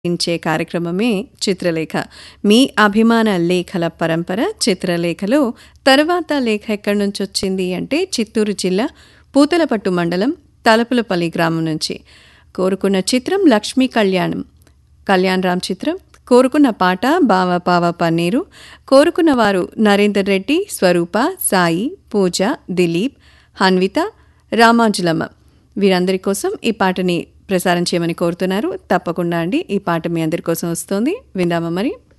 ఇచ్చే కార్యక్రమమే చిత్రలేఖ మీ అభిమాన లేఖల పరంపర చిత్రలేఖలో తర్వాత లేఖ ఎక్కడి నుంచి వచ్చింది అంటే చిత్తూరు జిల్లా పూతలపట్టు మండలం తలపులపల్లి గ్రామం నుంచి కోరుకున్న చిత్రం లక్ష్మీ కళ్యాణం కళ్యాణ్ రామ్ చిత్రం కోరుకున్న పాట బావ పావ పన్నీరు కోరుకున్న వారు నరేందర్ రెడ్డి స్వరూప సాయి పూజ దిలీప్ హన్విత రామాంజలమ్మ వీరందరి కోసం ఈ పాటని ప్రసారం చేయమని కోరుతున్నారు తప్పకుండా అండి ఈ పాట మీ అందరి కోసం వస్తుంది విందామా మరి